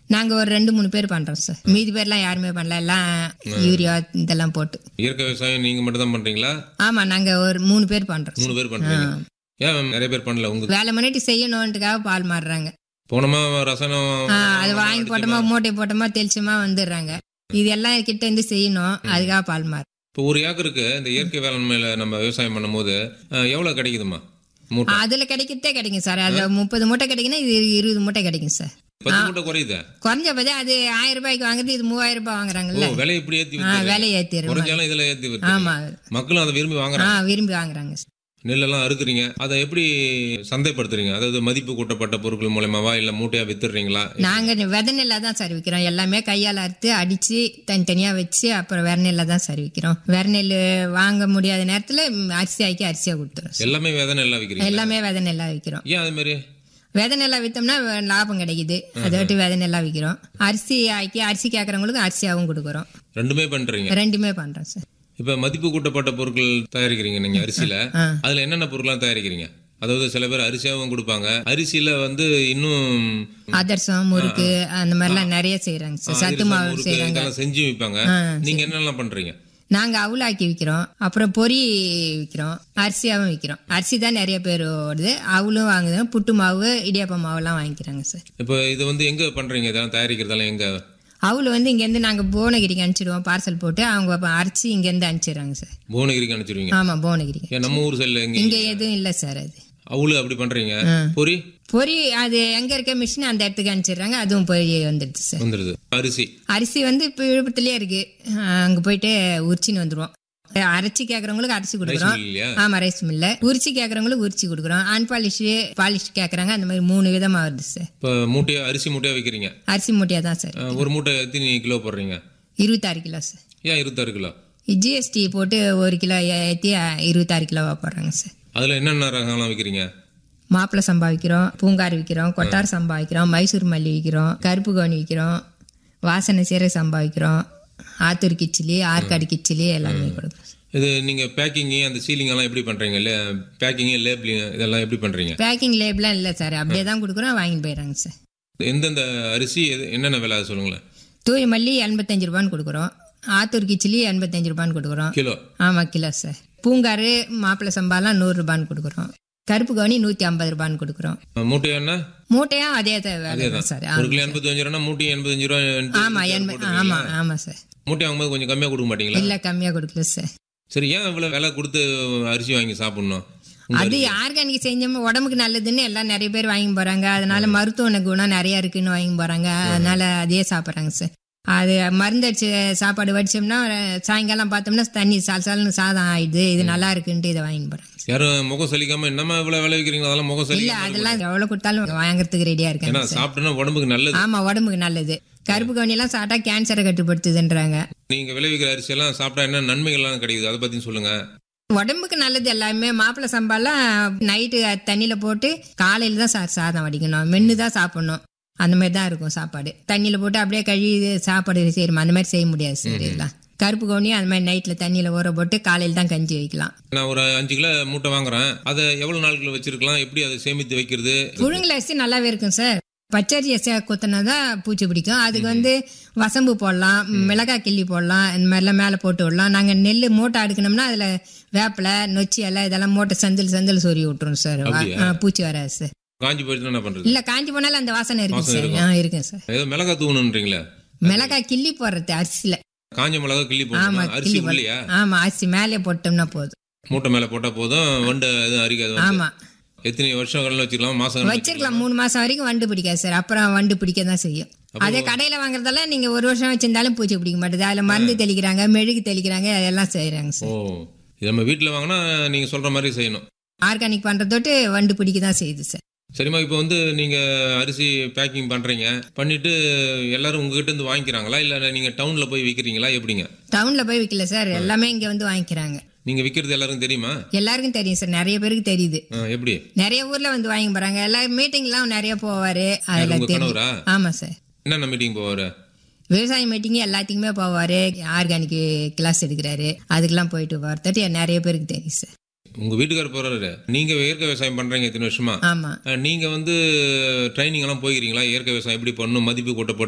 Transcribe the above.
நாங்க ஒரு ரெண்டு மூணு பேர் பண்றோம் சார் மீதி பேர்லாம் யாருமே பண்ணல எல்லாம் யூரியா இதெல்லாம் போட்டு இயற்கை விவசாயம் நீங்க மட்டும் தான் பண்றீங்களா ஆமா நாங்க ஒரு மூணு பேர் பண்றோம் மூணு பேர் பண்றீங்க ஏன் நிறைய பேர் பண்ணல உங்க வேலை முன்னாடி செய்யணுன்றதுக்காக பால் மாறுறாங்க போனமா ரசனம் ஆ, அது வாங்கி போட்டோமா மூட்டை போட்டோமா தெளிச்சோமா வந்துடுறாங்க இது எல்லாம் கிட்ட இருந்து செய்யணும் அதுக்காக பால் மாறு இப்போ ஒரு ஏக்கருக்கு இந்த இயற்கை வேளாண்மையில நம்ம விவசாயம் பண்ணும்போது அஹ், எவ்வளவு கிடைக்குதுமா மூட்டை அதுல கிடைக்கிறதே கிடைக்கும் சார் அதுல முப்பது மூட்டை கிடைக்குன்னா இது இருபது மூட்டை கிடைக்கும் சார் பத்து மூட்டை குறையுதா குறைஞ்சபோது அது ஆயிரம் ரூபாய்க்கு வாங்குறது இது மூவாயிரம் ரூபாய் ஓ வாங்குறாங்கல்ல விலை இப்படி ஏத்தி ஆ, வித்து விலை ஏத்திடுறோம் குறைஞ்சாலும் இதுல ஏத்தி வித்து ஆமா மக்களும் அதை விரும்பி ஆ வாங்குறாங்க விரும்பி வாங்குறாங்க சார். நெல்லெல்லாம் அறுக்குறீங்க அதை எப்படி சந்தைப்படுத்துறீங்க அதாவது மதிப்பு கூட்டப்பட்ட பொருட்கள் மூலமாவா இல்ல மூட்டையா வித்துடுறீங்களா நாங்க விதை நெல்லா தான் சார் விற்கிறோம் எல்லாமே கையால் அறுத்து அடிச்சு தனித்தனியா வச்சு அப்புறம் வெற நெல்லை தான் சார் விற்கிறோம் வெற நெல் வாங்க முடியாத நேரத்துல ம், அரிசி ஆக்கி அரிசியா கொடுத்துரும் சார். எல்லாமே விதை நெல்லா விக்கிறீங்க எல்லாமே விதை நெல்லா விற்கிறோம் ஏன் அது மாதிரி விதை நெல்லா வித்தோம்னா வ- லாபம் கிடைக்குது அதை விட்டு விதை நெல்லா விற்கிறோம் அரிசி ஆக்கி அரிசி கேட்கறவங்களுக்கு அரிசியாவும் கொடுக்குறோம் ரெண்டுமே பண்றீங்க ரெண்டுமே பண்றோம் சார் இப்ப மதிப்பு கூட்டப்பட்ட பொருட்கள் தயாரிக்கிறீங்க நீங்க அரிசியில ஆ. அதுல என்னென்ன பொருட்கள்லாம் தயாரிக்கிறீங்க அதாவது சில பேர் அரிசியாவும் கொடுப்பாங்க அரிசியில வந்து இன்னும் அதர்சம் முறுக்கு அந்த மாதிரிலாம் நிறைய செய்யறாங்க சார் சத்து அதிரசம், மாவு முறுக்கு செய்யறாங்க இதெல்லாம் செஞ்சு விற்பாங்க நீங்க என்னெல்லாம் பண்றீங்க நாங்க அவுலாக்கி விற்கிறோம் அப்புறம் பொரி விற்கிறோம் அரிசியாவும் விற்கிறோம் அரிசி தான் நிறைய பேர் ஓடுது அவளும் வாங்குது புட்டு மாவு இடியாப்ப மாவுலாம் வாங்கிக்கிறாங்க சார் இப்போ இது வந்து எங்க பண்றீங்க இதெல்லாம் தயாரிக்கிறதெல்லாம் எங்க அவளு வந்து இங்கேருந்து நாங்கள் புவனகிரிக்கு அனுப்பிச்சிடுவோம் பார்சல் போட்டு அவங்க அப்ப அரைச்சி இங்கேருந்து அனுப்பிச்சிடுறாங்க சார் புவனகிரிக்கு அனுப்பிச்சிருவீங்க ஆமாம் புவனகிரிக்கு ஏன் நம்ம ஊர் சைடுல எங்க இங்கே எதுவும் இல்லை சார் அது அவுளு அப்படி பண்றீங்க பொரி பொரி அது எங்கே இருக்க மிஷின் அந்த இடத்துக்கு அனுப்பிச்சிடுறாங்க அதுவும் பொரி வந்துடுது சார் வந்துடுது அரிசி அரிசி வந்து இப்போ விழுப்புரத்துலேயே இருக்கு அங்கே போயிட்டு உரிச்சின்னு வந்துடுவோம் அரைச்சி கேட்குறவங்களுக்கு அரிசி கொடுக்குறோம் மில் இல்லையா ஆமா ரைஸ் மில்ல உரிச்சி கேட்கறவங்களுக்கு உரிச்சி கொடுக்குறோம் அன்பாலிஷ் பாலிஷ் கேட்கறாங்க அந்த மாதிரி மூணு விதமா வருது சார் இப்போ மூட்டையா அரிசி மூட்டையா விற்கிறீங்க அரிசி மூட்டையா தான் சார் அஹ், ஒரு மூட்டை எத்தனை கிலோ போடுறீங்க இருபத்தாறு கிலோ சார் ஏன் இருபத்தாறு கிலோ ஜிஎஸ்டி போட்டு ஒரு கிலோ ஏற்றி இருபத்தாறு கிலோவா போடுறாங்க சார் அதுல என்னென்ன ரகம்லாம் விற்கிறீங்க மாப்பிளை சம்பா விற்கிறோம் பூங்கார் விற்கிறோம் கொட்டார் சம்பா விற்கிறோம் மைசூர் மல்லி விற்கிறோம் கருப்பு கவுனி விற்கிறோம் வாசனை சீரக சம்பா விற்கிறோம் ஆத்தூர் கிச்சிலி ஆற்காடு கிச்சிலி எல்லாமே கொடுக்குறோம் இது நீங்க பேக்கிங் அந்த சீலிங் எல்லாம் எப்படி பண்றீங்க இல்ல பேக்கிங் லேபிளிங் இதெல்லாம் எப்படி பண்றீங்க பேக்கிங் லேபிளாம் இல்லை சார் அப்படியே தான் கொடுக்குறோம் வாங்கிட்டு போயிடுறாங்க சார் எந்தெந்த அரிசி எது- என்னென்ன விலை அது சொல்லுங்களேன் தூய மல்லி எண்பத்தஞ்சு ரூபான்னு கொடுக்குறோம் ஆத்தூர் கிச்சிலி எண்பத்தஞ்சு ரூபான்னு கொடுக்குறோம் கிலோ ஆமாம் கிலோ சார் பூங்காறு மாப்பிளை சம்பாலாம் நூறு ரூபான்னு கொடுக்குறோம் கருப்பு கவுனி நூற்றி ஐம்பது ரூபான்னு கொடுக்குறோம் மூட்டை என்ன மூட்டையும் அதே தான் வேலை தான் சார் ஒரு கிலோ எண்பத்தஞ்சு ரூபா மூட்டை எண்பத்தஞ்சு ரூபா ஆமாம் எண்பது ஆமாம் ஆமாம் சார் மூட்டை வாங்கும்போது கொஞ்சம் கம்மியா கொடுக்க மாட்டீங்களா இல்லை கம்மியாக கொடுக்கல சார் சரி ஏன் இவ்வளவு விலை கொடுத்து அரிசி வாங்கி சாப்பிடணும் உங்க அது ஆர்கானிக் செஞ்சோம் உடம்புக்கு நல்லதுன்னு எல்லாம் நிறைய பேர் வாங்கி போறாங்க அதனால மருத்துவ குணம் நிறைய இருக்குன்னு வாங்கி போறாங்க அதனால அதையே சாப்பிட்றாங்க சார் அது மருந்து அடிச்சு சாப்பாடு வடிச்சோம்னா சாயங்காலம் பார்த்தோம்னா தண்ணி சால் சால்னு சாதம் ஆயிடுது இது நல்லா இருக்குன்ட்டு இதை வாங்கி போறாங்க யாரும் முகம் சலிக்காம என்னமா இவ்வளவு விலை விற்கிறீங்க அதெல்லாம் முகம் இல்ல சலிக்காம அதெல்லாம் எவ்வளவு கொடுத்தாலும் வாங்குறதுக்கு ரெடியா ஏன்னா இருக்காங்க சார் சாப்பிட்டோன்னா உடம்புக்கு நல்லது ஆமா உடம்புக்கு நல்லது கருப்பு கவுனி எல்லாம் சாப்பிட்டா கேன்சரை கட்டுப்படுத்துதுன்றாங்க நீங்க விளைவிக்கிற அரிசி எல்லாம் சாப்பிட்டா என்ன நன்மைகள்லாம் கிடைக்குது அதை பத்தி சொல்லுங்க உடம்புக்கு நல்லது எல்லாமே மாப்பிள்ளை சம்பாலாம் நைட்டு தண்ணியில போட்டு காலையில தான் சார் சாதம் வடிக்கணும் மென்னு தான் சாப்பிடணும் அந்த மாதிரி தான் இருக்கும் சாப்பாடு தண்ணியில போட்டு அப்படியே கழுவி சாப்பாடு செய்யணும் அந்த மாதிரி செய்ய முடியாது சார் இதெல்லாம் கருப்பு கவுனி அந்த மாதிரி நைட்ல தண்ணியில ஊற போட்டு காலையில தான் கஞ்சி வைக்கலாம் நான் ஒரு அஞ்சு கிலோ மூட்டை வாங்குறேன் அதை எவ்வளவு நாட்கள் வச்சிருக்கலாம் எப்படி அதை சேமித்து வைக்கிறது புழுங்கல் அரிசி நல்லாவே இருக்கும் சார் பச்சரிசி அரிசி குத்தினாதான் பூச்சி பிடிக்கும் அதுக்கு வந்து வசம்பு போடலாம் மிளகாய் கிள்ளி போடலாம் இந்த மாதிரிலாம் மேலே போட்டு விடலாம் நாங்கள் நெல் மூட்டை அடுக்கணும்னா அதில் வேப்பிலை நொச்சி எல்லாம் இதெல்லாம் மூட்டை செந்தில் செந்தில் சொறி விட்டுரும் சார் அப்படியா? ஆ, பூச்சி வராது சார் காஞ்சி போயிட்டு என்ன பண்றது இல்லை காஞ்சி போனாலும் அந்த வாசனை இருக்கு வாசனை சார் ஆ இருக்குங்க சார் ஏதோ மிளகா தூணுன்றீங்களே மிளகாய் கிள்ளி போடுறது அரிசியில் காஞ்ச மிளகா கிள்ளி ஆமா போடணும் அரிசி கிள்ளி போடு இல்லையா ஆமா அரிசி மேலே போட்டோம்னா போதும் மூட்டை மேல போட்டா போதும் வண்டு எதுவும் அரிக்காது வந்து. ஆமா எத்தனை வருஷம் கடல வச்சுக்கலாம் மாசம் கணக்குல வச்சிருக்கலாம் மூணு மாசம் வரைக்கும் வண்டு பிடிக்காது சார் அப்புறம் வண்டு பிடிக்க தான் செய்யும் அதே கடையில வாங்குறதெல்லாம் நீங்க ஒரு வருஷம் வச்சிருந்தாலும் பூச்சி பிடிக்க மாட்டேது அதுல மருந்து தெளிக்கிறாங்க மெழுகு தெளிக்கிறாங்க அதெல்லாம் செய்யறாங்க ஓ சார் இது நம்ம வீட்டுல வாங்கினா நீங்க சொல்ற மாதிரி செய்யணும் ஆர்கானிக் பண்றதோட்டு வண்டு பிடிக்க தான் செய்யுது சார் சரிம்மா இப்போ வந்து நீங்க அரிசி பேக்கிங் பண்றீங்க பண்ணிட்டு எல்லாரும் உங்ககிட்ட இருந்து வாங்கிக்கிறாங்களா இல்ல நீங்க டவுன்ல போய் விக்கிறீங்களா எப்படிங்க டவுன்ல போய் விற்கல சார் எல்லாமே இங்க வந்து வாங்கிக்கிறாங்க நீங்க விக்கிறது எல்லாருக்கும் தெரியுமா எல்லாருக்கும் தெரியும் சார் நிறைய பேருக்கு தெரியுது ஆ, எப்படி நிறைய ஊர்ல வந்து வாங்கி போறாங்க எல்லா மீட்டிங்லாம் நிறைய போவாரு அதுல உங்க தெரியும் கணவரா ஆமா சார் என்னென்ன மீட்டிங் போவாரு விவசாய மீட்டிங் எல்லாத்துக்குமே போவாரு ஆர்கானிக் கிளாஸ் எடுக்கிறாரு அதுக்கெல்லாம் போயிட்டு போறதோட்டு நிறைய பேருக்கு தெரியும் சார் உங்க வீட்டுக்காரர் போறாரு நீங்க இயற்கை விவசாயம் பண்றீங்க இத்தனை வருஷமா ஆமா அஹ், நீங்க வந்து ட்ரைனிங் எல்லாம் போயிருக்கீங்களா இயற்கை விவசாயம் எப்படி பண்ணணும் மதிப்பு கூட்டப்பட்டு